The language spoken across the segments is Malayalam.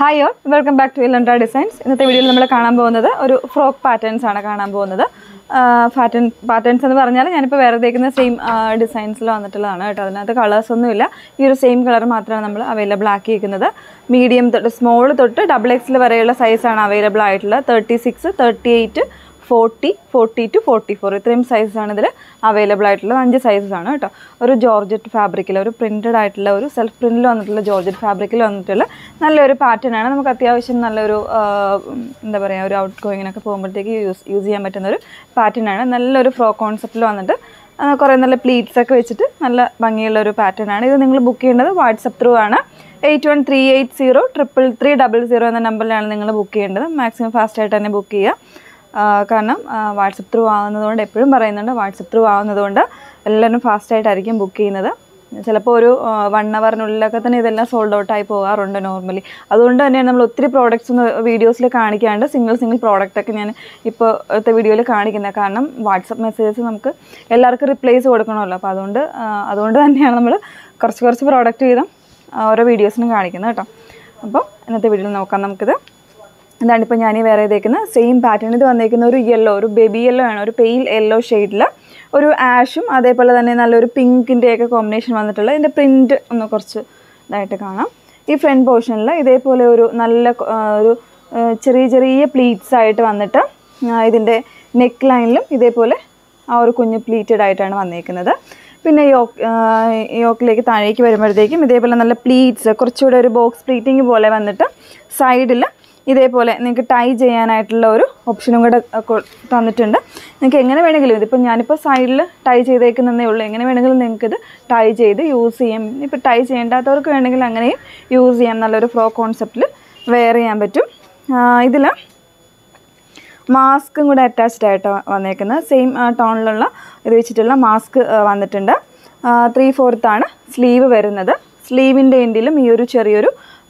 hi all welcome back to ഇലൻഡ്ര ഡിസൈൻസ് ഇന്നത്തെ വീഡിയോയിൽ നമ്മൾ കാണാൻ പോകുന്നത് ഒരു ഫ്രോക്ക് പാറ്റേൺസ് ആണ് കാണാൻ പോകുന്നത് പാറ്റേൺ പാറ്റേൺസ് എന്ന് പറഞ്ഞാൽ ഞാനിപ്പോൾ വേറെ തേക്കുന്ന സെയിം ഡിസൈൻസിൽ വന്നിട്ടുള്ളതാണ് കേട്ടോ അതിനകത്ത് കളേഴ്സ് ഒന്നുമില്ല ഈ ഒരു സെയിം കളർ മാത്രമാണ് നമ്മൾ അവൈലബിൾ ആക്കിയിരിക്കുന്നത് മീഡിയം തൊട്ട് സ്മോൾ തൊട്ട് ഡബിൾ എക്സിൽ വരെയുള്ള സൈസാണ് അവൈലബിൾ ആയിട്ടുള്ളത് thirty six thirty eight forty forty two forty four ഇത്രയും സൈസാണ് ഇതിൽ അവൈലബിൾ ആയിട്ടുള്ളത് അഞ്ച് സൈസസ് ആണ് കേട്ടോ ഒരു ജോർജറ്റ് ഫാബ്രിക്കിൽ ഒരു പ്രിൻറ്റഡ് ആയിട്ടുള്ള ഒരു സെൽഫ് പ്രിൻറ്റിൽ വന്നിട്ടുള്ള ജോർജറ്റ് ഫാബ്രിക്കിൽ വന്നിട്ടുള്ള നല്ലൊരു പാറ്റേൺ ആണ് നമുക്ക് അത്യാവശ്യം നല്ലൊരു ആ, എന്താ പറയുക ഒരു ഔട്ട് ഗോയിങ്ങിനൊക്കെ പോകുമ്പോഴത്തേക്ക് യൂസ് യൂസ് ചെയ്യാൻ പറ്റുന്ന ഒരു പാറ്റേൺ ആണ് നല്ലൊരു ഫ്രോ കോൺസെപ്റ്റിൽ വന്നിട്ട് ആ, കുറേ നല്ല പ്ലീറ്റ്സ് ഒക്കെ വെച്ചിട്ട് നല്ല ഭംഗിയുള്ള ഒരു പാറ്റേൺ ആണ് ഇത് നിങ്ങൾ ബുക്ക് ചെയ്യേണ്ടത് വാട്സപ്പ് ത്രൂ ആണ് eight one three eight zero triple three double zero എന്ന നമ്പറിലാണ് നിങ്ങൾ ബുക്ക് ചെയ്യേണ്ടത് മാക്സിമം ഫാസ്റ്റ് ആയിട്ട് തന്നെ ബുക്ക് ചെയ്യുക ആ, കാരണം വാട്സപ്പ് ത്രൂ ആവുന്നതുകൊണ്ട് എപ്പോഴും പറയുന്നുണ്ട് വാട്സപ്പ് ത്രൂ ആവുന്നതുകൊണ്ട് എല്ലാവരും ഫാസ്റ്റായിട്ടായിരിക്കും ബുക്ക് ചെയ്യുന്നത് ചിലപ്പോൾ ഒരു വൺ അവറിനുള്ളിലൊക്കെ തന്നെ ഇതെല്ലാം സോൾഡ് ഔട്ട് ആയി പോകാറുണ്ട് നോർമലി അതുകൊണ്ട് തന്നെയാണ് നമ്മൾ ഒത്തിരി പ്രോഡക്റ്റ്സ് ഒന്ന് വീഡിയോസിൽ കാണിക്കാണ്ട് സിംഗിൾ സിംഗിൾ പ്രോഡക്റ്റൊക്കെ ഞാൻ ഇപ്പോൾ ഇപ്പോഴത്തെ വീഡിയോയിൽ കാണിക്കുന്നത് കാരണം വാട്സപ്പ് മെസ്സേജസ് നമുക്ക് എല്ലാവർക്കും റിപ്ലൈസ് കൊടുക്കണമല്ലോ അപ്പോൾ അതുകൊണ്ട് ആ, അതുകൊണ്ട് തന്നെയാണ് നമ്മൾ കുറച്ച് കുറച്ച് പ്രോഡക്റ്റ് വീതം ആ, ഓരോ വീഡിയോസിനും കാണിക്കുന്നത് കേട്ടോ അപ്പോൾ ഇന്നത്തെ വീഡിയോയിൽ നോക്കാം നമുക്കിത് എന്താണ് ഇപ്പോൾ ഞാൻ ഈ വേറെ ഇതേക്കുന്ന സെയിം പാറ്റേൺ ഇത് വന്നേക്കുന്ന ഒരു യെല്ലോ ഒരു ബേബി യെല്ലോ ആണ് ഒരു പെയിൽ യെല്ലോ ഷെയ്ഡിൽ ഒരു ആഷും അതേപോലെ തന്നെ നല്ലൊരു പിങ്കിൻ്റെയൊക്കെ കോമ്പിനേഷൻ വന്നിട്ടുള്ള ഇതിൻ്റെ പ്രിൻറ്റ് ഒന്ന് കുറച്ച് ഇതായിട്ട് കാണാം ഈ ഫ്രണ്ട് പോർഷനിൽ ഇതേപോലെ ഒരു നല്ല കൊ- ആ, ഒരു ആ, ചെറിയ ചെറിയ പ്ലീറ്റ്സ് ആയിട്ട് വന്നിട്ട് ആ, ഇതിൻ്റെ നെക്ക് ലൈനിലും ഇതേപോലെ ആ ഒരു കുഞ്ഞ് പ്ലീറ്റഡ് ആയിട്ടാണ് വന്നേക്കുന്നത് പിന്നെ യോക്ക് യോക്കിലേക്ക് താഴേക്ക് വരുമ്പോഴത്തേക്കും ഇതേപോലെ നല്ല പ്ലീറ്റ്സ് കുറച്ചുകൂടെ ഒരു ബോക്സ് പ്ലീറ്റിങ് പോലെ വന്നിട്ട് സൈഡിൽ ഇതേപോലെ നിങ്ങൾക്ക് ടൈ ചെയ്യാനായിട്ടുള്ള ഒരു ഓപ്ഷനും കൂടെ അഹ് കൊ- തന്നിട്ടുണ്ട് നിങ്ങൾക്ക് എങ്ങനെ വേണമെങ്കിലും ഇതിപ്പോൾ ഞാനിപ്പോൾ സൈഡിൽ ടൈ ചെയ്തേക്കുന്നതേ ഉള്ളൂ എങ്ങനെ വേണമെങ്കിലും നിങ്ങൾക്ക് ഇത് ടൈ ചെയ്ത് യൂസ് ചെയ്യാം ഇപ്പോൾ ടൈ ചെയ്യേണ്ടാത്തവർക്ക് വേണമെങ്കിൽ അങ്ങനെയും യൂസ് ചെയ്യാം നല്ലൊരു ഫ്രോ കോൺസെപ്റ്റിൽ വെയർ ചെയ്യാൻ പറ്റും ഇതിൽ മാസ്കും കൂടെ അറ്റാച്ച്ഡ് ആയിട്ട് വന്നേക്കുന്നത് സെയിം ടോണിലുള്ള ഇത് വെച്ചിട്ടുള്ള മാസ്ക് വന്നിട്ടുണ്ട് ത്രീ ഫോർത്താണ് സ്ലീവ് വരുന്നത് സ്ലീവിൻ്റെ എൻഡിലും ഈ ഒരു ചെറിയൊരു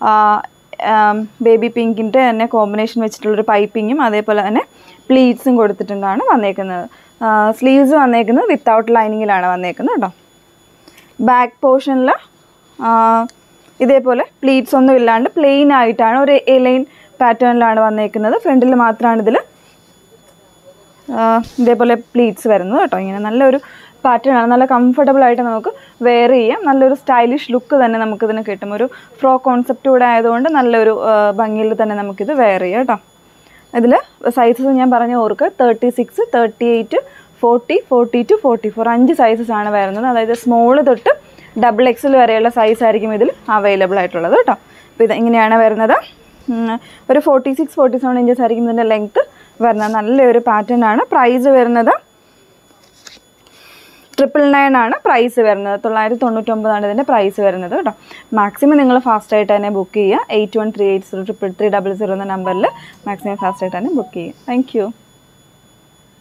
ബേബി പിങ്കിൻ്റെ തന്നെ കോമ്പിനേഷൻ വെച്ചിട്ടുള്ളൊരു പൈപ്പിങ്ങും അതേപോലെ തന്നെ പ്ലീറ്റ്സും കൊടുത്തിട്ടുണ്ടാണ് വന്നേക്കുന്നത് സ്ലീവ്സ് വന്നേക്കുന്നത് വിത്തൗട്ട് ലൈനിങ്ങിലാണ് വന്നേക്കുന്നത് കേട്ടോ ബാക്ക് പോർഷനിൽ ഇതേപോലെ പ്ലീറ്റ്സ് ഒന്നും ഇല്ലാണ്ട് പ്ലെയിൻ ആയിട്ടാണ് ഒരു എ ലൈൻ പാറ്റേണിലാണ് വന്നേക്കുന്നത് ഫ്രണ്ടിൽ മാത്രമാണ് ഇതിൽ ഇതേപോലെ പ്ലീറ്റ്സ് വരുന്നത് കേട്ടോ ഇങ്ങനെ നല്ലൊരു പാറ്റേൺ ആണ് നല്ല കംഫർട്ടബിൾ ആയിട്ട് നമുക്ക് വെയർ ചെയ്യാം നല്ലൊരു സ്റ്റൈലിഷ് ലുക്ക് തന്നെ നമുക്കിതിന് കിട്ടും ഒരു ഫ്രോ കോൺസെപ്റ്റ് കൂടെ ആയതുകൊണ്ട് നല്ലൊരു ആ, ഭംഗിയിൽ തന്നെ നമുക്കിത് വെയർ ചെയ്യാം കേട്ടോ ഇതിൽ സൈസസ് ഞാൻ പറഞ്ഞ ഓർക്ക് thirty six thirty eight forty forty two forty four അഞ്ച് സൈസസ് ആണ് വരുന്നത് അതായത് സ്മോൾ തൊട്ട് ഡബിൾ എക്സിൽ വരെയുള്ള സൈസ് ആയിരിക്കും ഇതിൽ അവൈലബിൾ ആയിട്ടുള്ളത് കേട്ടോ അപ്പോൾ ഇത് ഇങ്ങനെയാണ് വരുന്നത് ഉം, ഒരു forty six forty seven inches ആയിരിക്കും ഇതിൻ്റെ ലെങ്ത്ത് വരുന്നത് നല്ലൊരു പാറ്റേൺ ആണ് പ്രൈസ് വരുന്നത് ട്രിപ്പിൾ നയൻ ആണ് പ്രൈസ് വരുന്നത് തൊള്ളായിരത്തി തൊണ്ണൂറ്റൊമ്പതാണ് ഇതിൻ്റെ പ്രൈസ് വരുന്നത് കേട്ടോ മാക്സിമം നിങ്ങൾ ഫാസ്റ്റ് ആയിട്ട് തന്നെ ബുക്ക് ചെയ്യുക eight one three eight zero triple three double zero എന്ന നമ്പറിൽ മാക്സിമം ഫാസ്റ്റ് ആയിട്ട് തന്നെ ബുക്ക് ചെയ്യുക താങ്ക് യു